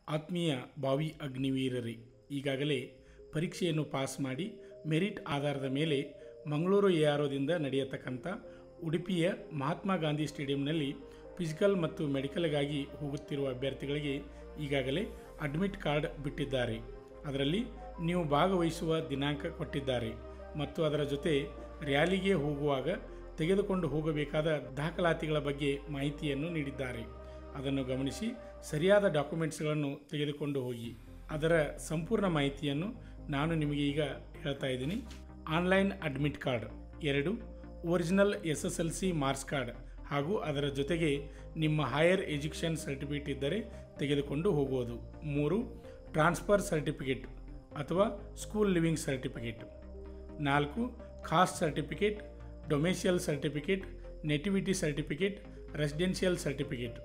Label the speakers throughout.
Speaker 1: ಆತ್ಮೀಯ ಭಾವಿ ಅಗ್ನಿವೀರರೇ ಈಗಾಗಲೇ ಪರೀಕ್ಷೆಯನ್ನು ಪಾಸ್ ಮಾಡಿ ಮೆರಿಟ್ ಆಧಾರದ ಮೇಲೆ ಮಂಗಳೂರು ಎ ಆರ್ ಒದಿಂದ ನಡೆಯತಕ್ಕಂಥ ಉಡುಪಿಯ ಮಹಾತ್ಮ ಗಾಂಧಿ ಸ್ಟೇಡಿಯಂನಲ್ಲಿ ಫಿಸಿಕಲ್ ಮತ್ತು ಮೆಡಿಕಲ್ಗಾಗಿ ಹೋಗುತ್ತಿರುವ ಅಭ್ಯರ್ಥಿಗಳಿಗೆ ಈಗಾಗಲೇ ಅಡ್ಮಿಟ್ ಕಾರ್ಡ್ ಬಿಟ್ಟಿದ್ದಾರೆ ಅದರಲ್ಲಿ ನೀವು ಭಾಗವಹಿಸುವ ದಿನಾಂಕ ಕೊಟ್ಟಿದ್ದಾರೆ ಮತ್ತು ಅದರ ಜೊತೆ ರ್ಯಾಲಿಗೆ ಹೋಗುವಾಗ ತೆಗೆದುಕೊಂಡು ಹೋಗಬೇಕಾದ ದಾಖಲಾತಿಗಳ ಬಗ್ಗೆ ಮಾಹಿತಿಯನ್ನು ನೀಡಿದ್ದಾರೆ ಅದನ್ನು ಗಮನಿಸಿ ಸರಿಯಾದ ಡಾಕ್ಯುಮೆಂಟ್ಸ್ಗಳನ್ನು ತೆಗೆದುಕೊಂಡು ಹೋಗಿ ಅದರ ಸಂಪೂರ್ಣ ಮಾಹಿತಿಯನ್ನು ನಾನು ನಿಮಗೆ ಈಗ ಹೇಳ್ತಾ ಇದ್ದೀನಿ ಆನ್ಲೈನ್ ಅಡ್ಮಿಟ್ ಕಾರ್ಡ್ ಎರಡು original S S L C marks card ಹಾಗೂ ಅದರ ಜೊತೆಗೆ ನಿಮ್ಮ ಹೈಯರ್ ಎಜುಕೇಷನ್ ಸರ್ಟಿಫಿಕೇಟ್ ಇದ್ದರೆ ತೆಗೆದುಕೊಂಡು ಹೋಗುವುದು ಮೂರು ಟ್ರಾನ್ಸ್ಫರ್ ಸರ್ಟಿಫಿಕೇಟ್ ಅಥವಾ ಸ್ಕೂಲ್ ಲಿವಿಂಗ್ ಸರ್ಟಿಫಿಕೇಟ್ ನಾಲ್ಕು caste certificate domicile certificate nativity certificate residential certificate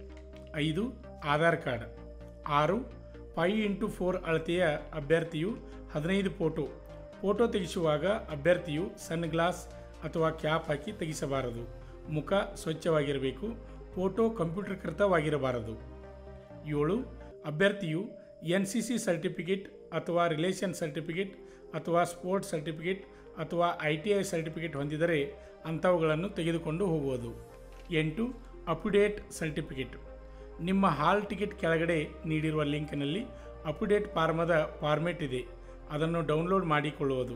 Speaker 1: ಐದು ಆಧಾರ್ ಕಾರ್ಡ್ ಆರು ಫೈವ್ ಇಂಟು ಫೋರ್ ಅಳತೆಯ ಅಭ್ಯರ್ಥಿಯು ಹದಿನೈದು ಫೋಟೋ ಫೋಟೋ ತೆಗೆಸುವಾಗ ಅಭ್ಯರ್ಥಿಯು ಸನ್ ಗ್ಲಾಸ್ ಅಥವಾ ಕ್ಯಾಪ್ ಹಾಕಿ ತೆಗೆಸಬಾರದು ಮುಖ ಸ್ವಚ್ಛವಾಗಿರಬೇಕು ಫೋಟೋ ಕಂಪ್ಯೂಟರ್ಕೃತವಾಗಿರಬಾರದು ಏಳು ಅಭ್ಯರ್ಥಿಯು ಎನ್ ಸಿ ಸಿ ಸರ್ಟಿಫಿಕೇಟ್ ಅಥವಾ ರಿಲೇಷನ್ ಸರ್ಟಿಫಿಕೇಟ್ ಅಥವಾ ಸ್ಪೋರ್ಟ್ಸ್ ಸರ್ಟಿಫಿಕೇಟ್ ಅಥವಾ ಐ ಟಿ ಐ ಸರ್ಟಿಫಿಕೇಟ್ ಹೊಂದಿದರೆ ಅಂಥವುಗಳನ್ನು ತೆಗೆದುಕೊಂಡು ಹೋಗುವುದು ಎಂಟು ಅಪ್ಡೇಟ್ ಸರ್ಟಿಫಿಕೇಟ್ ನಿಮ್ಮ ಹಾಲ್ ಟಿಕೆಟ್ ಕೆಳಗಡೆ ನೀಡಿರುವ ಲಿಂಕ್ನಲ್ಲಿ ಅಪ್ಡೇಟ್ ಫಾರ್ಮದ ಫಾರ್ಮೆಟ್ ಇದೆ ಅದನ್ನು ಡೌನ್ಲೋಡ್ ಮಾಡಿಕೊಳ್ಳುವುದು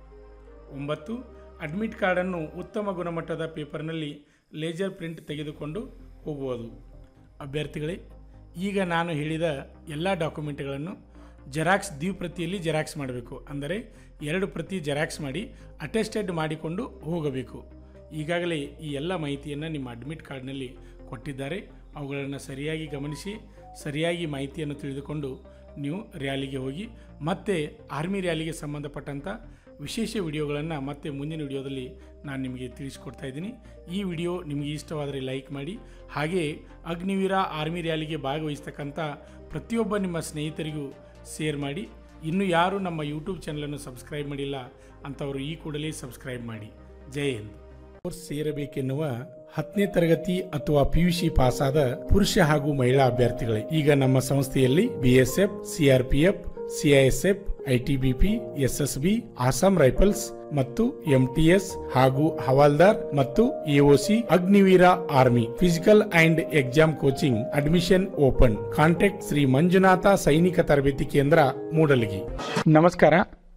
Speaker 1: ಒಂಬತ್ತು ಅಡ್ಮಿಟ್ ಕಾರ್ಡನ್ನು ಉತ್ತಮ ಗುಣಮಟ್ಟದ ಪೇಪರ್ನಲ್ಲಿ ಲೇಜರ್ ಪ್ರಿಂಟ್ ತೆಗೆದುಕೊಂಡು ಹೋಗುವುದು ಅಭ್ಯರ್ಥಿಗಳೇ ಈಗ ನಾನು ಹೇಳಿದ ಎಲ್ಲ ಡಾಕ್ಯುಮೆಂಟ್ಗಳನ್ನು ಜೆರಾಕ್ಸ್ ದ್ವಿಪ್ರತಿಯಲ್ಲಿ ಜೆರಾಕ್ಸ್ ಮಾಡಬೇಕು ಅಂದರೆ ಎರಡು ಪ್ರತಿ ಜೆರಾಕ್ಸ್ ಮಾಡಿ ಅಟೆಸ್ಟೆಡ್ ಮಾಡಿಕೊಂಡು ಹೋಗಬೇಕು ಈಗಾಗಲೇ ಈ ಎಲ್ಲ ಮಾಹಿತಿಯನ್ನು ನಿಮ್ಮ ಅಡ್ಮಿಟ್ ಕಾರ್ಡ್ನಲ್ಲಿ ಕೊಟ್ಟಿದ್ದಾರೆ ಅವುಗಳನ್ನು ಸರಿಯಾಗಿ ಗಮನಿಸಿ ಸರಿಯಾಗಿ ಮಾಹಿತಿಯನ್ನು ತಿಳಿದುಕೊಂಡು ನೀವು ರ್ಯಾಲಿಗೆ ಹೋಗಿ ಮತ್ತೆ ಆರ್ಮಿ ರ್ಯಾಲಿಗೆ ಸಂಬಂಧಪಟ್ಟಂಥ ವಿಶೇಷ ವಿಡಿಯೋಗಳನ್ನು ಮತ್ತೆ ಮುಂದಿನ ವಿಡಿಯೋದಲ್ಲಿ ನಾನು ನಿಮಗೆ ತಿಳಿಸ್ಕೊಡ್ತಾ ಇದ್ದೀನಿ ಈ ವಿಡಿಯೋ ನಿಮಗೆ ಇಷ್ಟವಾದರೆ ಲೈಕ್ ಮಾಡಿ ಹಾಗೆ ಅಗ್ನಿವೀರ ಆರ್ಮಿ ರ್ಯಾಲಿಗೆ ಭಾಗವಹಿಸ್ತಕ್ಕಂಥ ಪ್ರತಿಯೊಬ್ಬ ನಿಮ್ಮ ಸ್ನೇಹಿತರಿಗೂ ಶೇರ್ ಮಾಡಿ ಇನ್ನು ಯಾರು ನಮ್ಮ ಯೂಟ್ಯೂಬ್ ಚಾನಲನ್ನು ಸಬ್ಸ್ಕ್ರೈಬ್ ಮಾಡಿಲ್ಲ ಅಂಥವರು ಈ ಕೂಡಲೇ ಸಬ್ಸ್ಕ್ರೈಬ್ ಮಾಡಿ ಜೈ ಹಿಂದ್ ಕೋರ್ಸ್ ಸೇರಬೇಕೆನ್ನುವ ಹತ್ತನೇ ತರಗತಿ ಅಥವಾ ಪಿಯುಸಿ ಪಾಸಾದ ಪುರುಷ ಹಾಗೂ ಮಹಿಳಾ ಅಭ್ಯರ್ಥಿಗಳೇ ಈಗ ನಮ್ಮ ಸಂಸ್ಥೆಯಲ್ಲಿ BSF CRPF CISF ITBP SSB Assam rifles ಮತ್ತು ಎಂಟಿಎಸ್ ಹಾಗೂ ಹವಾಲ್ದಾರ್ ಮತ್ತು AOC Agniveer army physical and exam coaching admission open contact Shri Manjunatha Sainika Tarabeti ಕೇಂದ್ರ ಮೂಡಲಗಿ ನಮಸ್ಕಾರ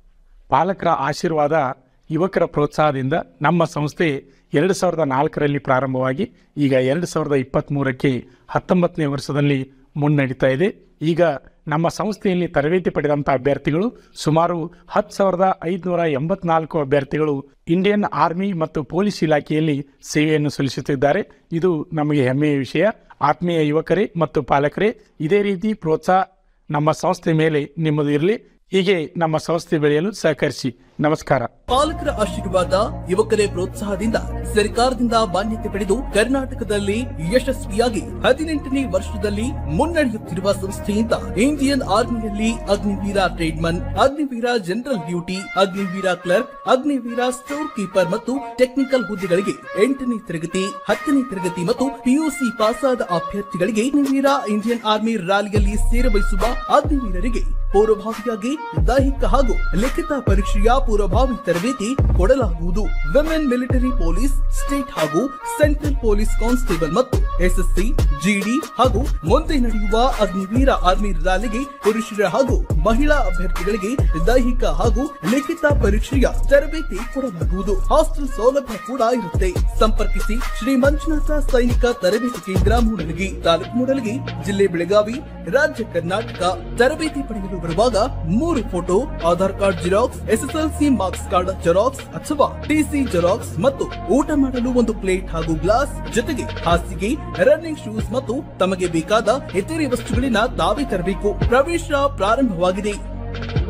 Speaker 1: ಪಾಲಕರ ಆಶೀರ್ವಾದ ಯುವಕರ ಪ್ರೋತ್ಸಾಹದಿಂದ ನಮ್ಮ ಸಂಸ್ಥೆ ಎರಡು ಸಾವಿರದ ನಾಲ್ಕರಲ್ಲಿ ಪ್ರಾರಂಭವಾಗಿ ಈಗ ಎರಡು ಸಾವಿರದ ಇಪ್ಪತ್ತ್ಮೂರಕ್ಕೆ ಹತ್ತೊಂಬತ್ತನೇ ವರ್ಷದಲ್ಲಿ ಮುನ್ನಡೀತಾ ಇದೆ ಈಗ ನಮ್ಮ ಸಂಸ್ಥೆಯಲ್ಲಿ ತರಬೇತಿ ಪಡೆದಂಥ ಅಭ್ಯರ್ಥಿಗಳು ಸುಮಾರು ಹತ್ತು ಸಾವಿರದ ಐದುನೂರ ಎಂಬತ್ನಾಲ್ಕು ಅಭ್ಯರ್ಥಿಗಳು ಇಂಡಿಯನ್ ಆರ್ಮಿ ಮತ್ತು ಪೊಲೀಸ್ ಇಲಾಖೆಯಲ್ಲಿ ಸೇವೆಯನ್ನು ಸಲ್ಲಿಸುತ್ತಿದ್ದಾರೆ ಇದು ನಮಗೆ ಹೆಮ್ಮೆಯ ವಿಷಯ ಆತ್ಮೀಯ ಯುವಕರೇ ಮತ್ತು ಪಾಲಕರೇ ಇದೇ ರೀತಿ ಪ್ರೋತ್ಸಾಹ ನಮ್ಮ ಸಂಸ್ಥೆ ಮೇಲೆ ನಿಮ್ಮದು ಇರಲಿ ಹೀಗೆ ನಮ್ಮ ಸಂಸ್ಥೆ ಬೆಳೆಯಲು ಸಹಕರಿಸಿ ನಮಸ್ಕಾರ
Speaker 2: ಪಾಲಕರ ಆಶೀರ್ವಾದ ಯುವಕರೇ ಪ್ರೋತ್ಸಾಹದಿಂದ ಸರ್ಕಾರದಿಂದ ಮಾನ್ಯತೆ ಪಡೆದು ಕರ್ನಾಟಕದಲ್ಲಿ ಯಶಸ್ವಿಯಾಗಿ ಹದಿನೆಂಟನೇ ವರ್ಷದಲ್ಲಿ ಮುನ್ನಡೆಯುತ್ತಿರುವ ಸಂಸ್ಥೆಯಿಂದ ಇಂಡಿಯನ್ ಆರ್ಮಿಯಲ್ಲಿ Agniveer tradesman Agniveer general duty Agniveer clerk Agniveer store keeper ಮತ್ತು ಟೆಕ್ನಿಕಲ್ ಹುದ್ದೆಗಳಿಗೆ ಎಂಟನೇ ತರಗತಿ ಹತ್ತನೇ ತರಗತಿ ಮತ್ತು ಪಿಯುಸಿ ಪಾಸಾದ ಅಭ್ಯರ್ಥಿಗಳಿಗೆ ಅಗ್ನಿವೀರ ಇಂಡಿಯನ್ ಆರ್ಮಿ ರ್ಯಾಲಿಯಲ್ಲಿ ಸೇರಬಯಸುವ ಅಗ್ನಿವೀರರಿಗೆ ಪೂರ್ವಭಾವಿಯಾಗಿ ದೈಹಿಕ ಹಾಗೂ ಲಿಖಿತ ಪರೀಕ್ಷೆಯ ಪೂರ್ವಭಾವಿ ತರಬೇತಿ ಕೊಡಲಾಗುವುದು ವಿಮೆನ್ ಮಿಲಿಟರಿ ಪೊಲೀಸ್ ಸ್ಟೇಟ್ ಹಾಗೂ ಸೆಂಟ್ರಲ್ ಪೊಲೀಸ್ ಕಾನ್ಸ್ಟೇಬಲ್ ಮತ್ತು ಎಸ್ಎಸ್ಸಿ ಜಿಡಿ ಹಾಗೂ ಮುಂದೆ ನಡೆಯುವ ಅಗ್ನಿವೀರ ಆರ್ಮಿ ರ್ಯಾಲಿಗೆ ಪುರುಷರ ಹಾಗೂ ಮಹಿಳಾ ಅಭ್ಯರ್ಥಿಗಳಿಗೆ ದೈಹಿಕ ಹಾಗೂ ಲಿಖಿತ ಪರೀಕ್ಷೆಯ ತರಬೇತಿ ಕೊಡಲಾಗುವುದು ಹಾಸ್ಟೆಲ್ ಸೌಲಭ್ಯ ಕೂಡ ಇರುತ್ತೆ ಸಂಪರ್ಕಿಸಿ ಶ್ರೀ ಮಂಜುನಾಥ ಸೈನಿಕ ತರಬೇತಿ ಕೇಂದ್ರ ಮೂಡಲಗಿ ತಾಲೂಕು ಮೂಡಲಗಿ ಜಿಲ್ಲೆ ಬೆಳಗಾವಿ ರಾಜ್ಯ ಕರ್ನಾಟಕ ತರಬೇತಿ ಪಡೆಯಲು ಬರುವಾಗ ಮೂರು photo Aadhaar card xerox SSLC marks card xerox ಅಥವಾ ಟಿಸಿ ಜೆರಾಕ್ಸ್ ಮತ್ತು ಊಟ ಮಾಡಲು ಒಂದು ಪ್ಲೇಟ್ ಹಾಗೂ ಗ್ಲಾಸ್ ಜೊತೆಗೆ ಹಾಸಿಗೆ ರನ್ನಿಂಗ್ ಶೂಸ್ ಮತ್ತು ತಮಗೆ ಬೇಕಾದ ಇತರೆ ವಸ್ತುಗಳಿನ ತಾವೇ ತರಬೇಕು ಪ್ರವೇಶ ಪ್ರಾರಂಭವಾಗಿದೆ